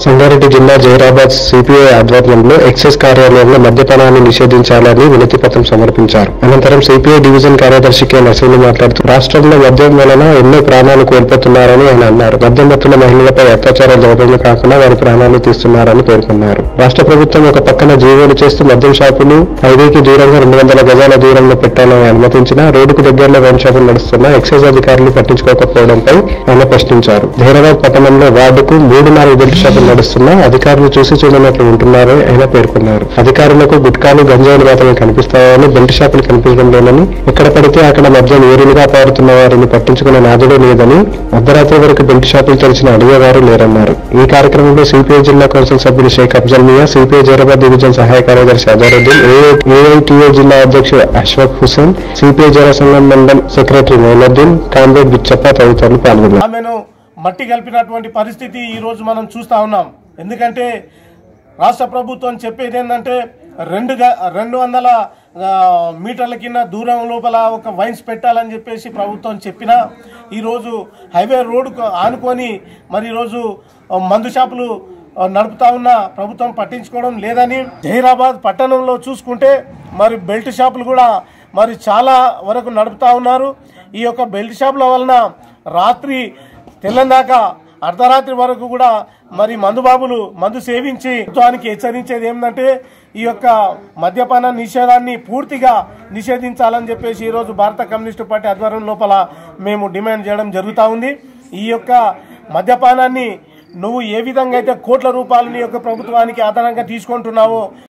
సంగారెడ్డి జిల్లా జైరాబాద్ సిపిఐ ఆధ్వర్యంలో ఎక్సైజ్ కార్యాలయంలో మద్యపానాన్ని నిషేధించాలని వినతి పత్రం సమర్పించారు అనంతరం సిపిఐ డివిజన్ కార్యదర్శి కె నరసింహ మాట్లాడుతూ రాష్ట్రంలో మద్యం వలన ఎన్నో ప్రాణాలు కోల్పోతున్నారని ఆయన అన్నారు మద్యం మత్తుల మహిళలపై అత్యాచారాలు జరగడమే కాకుండా వారి ప్రాణాలు తీస్తున్నారని పేర్కొన్నారు రాష్ట్ర ప్రభుత్వం ఒక పక్కన జీవోలు చేస్తూ మద్యం షాపులు హైవేకి దూరంగా రెండు వందల గజాల దూరంలో పెట్టాలని అనుమతించినా రోడ్డుకు దగ్గరలో వైన్ షాపులు నడుస్తున్న ఎక్సైజ్ అధికారులు పట్టించుకోకపోవడంపై ఆయన ప్రశ్నించారు ధైరాబాద్ పట్టణంలో వార్డుకు మూడు నాలుగు బెల్ట్ షాపులు నడుస్తున్నా అధికారులు చూసి చూడనట్లు ఉంటున్నారని ఆయన పేర్కొన్నారు అధికారులకు గుట్కాలు గంజాయిలు మాత్రమే కనిపిస్తాయని బెల్ట్ షాపులు కనిపించడం లేదని ఎక్కడ పడితే అక్కడ మద్యం ఏరులుగా పారుతున్న వారిని పట్టించుకునే నాదుడే లేదని అర్ధరాత్రి వరకు బెల్ట్ షాపులు తెరిచిన అడిగేవారు లేరన్నారు ఈ కార్యక్రమంలో సిపిఐ జిల్లా కౌన్సిల్ సభ్యులు షేక్ అఫ్జల్ మియా సిపిఐ జైరాబాద్ డివిజన్ సహాయ కార్యదర్శి అజారుద్దీన్ ఏఐటిఏ జిల్లా అధ్యక్షుడు అష్ఫక్ హుసేన్ సిపిఐ జన సంఘం మండల్ సెక్రటరీ మొయినుద్దీన్ కామ్రేడ్ బిచ్చప్ప తదితరులు పాల్గొన్నారు ఆమెను మట్టి కలిపినటువంటి పరిస్థితి ఈరోజు మనం చూస్తూ ఉన్నాం ఎందుకంటే రాష్ట్ర ప్రభుత్వం చెప్పేది ఏంటంటే రెండు గ- రెండు వందల ఆ, మీటర్ల కింద దూరం లోపల ఒక వైన్స్ పెట్టాలని చెప్పేసి ప్రభుత్వం చెప్పినా ఈరోజు హైవే రోడ్డుకు ఆనుకొని మరి ఈరోజు ఆ, మందు షాపులు ఆ, నడుపుతా ఉన్న ప్రభుత్వం పట్టించుకోవడం లేదని జహీరాబాద్ పట్టణంలో చూసుకుంటే మరి బెల్ట్ షాపులు కూడా మరి చాలా వరకు నడుపుతా ఉన్నారు ఈ యొక్క బెల్ట్ షాపుల వలన రాత్రి తెల్లందాకా అర్ధరాత్రి వరకు కూడా మరి మందుబాబులు మందు సేవించి ప్రభుత్వానికి హెచ్చరించేది ఏంటంటే ఈ యొక్క మద్యపాన నిషేధాన్ని పూర్తిగా నిషేధించాలని చెప్పేసి ఈరోజు భారత కమ్యూనిస్టు పార్టీ ఆధ్వర్యం లోపల మేము డిమాండ్ చేయడం జరుగుతూ ఉంది ఈ యొక్క మద్యపానాన్ని నువ్వు ఏ విధంగా అయితే కోట్ల రూపాయలు నీ యొక్క ప్రభుత్వానికి ఆధారంగా తీసుకుంటున్నావో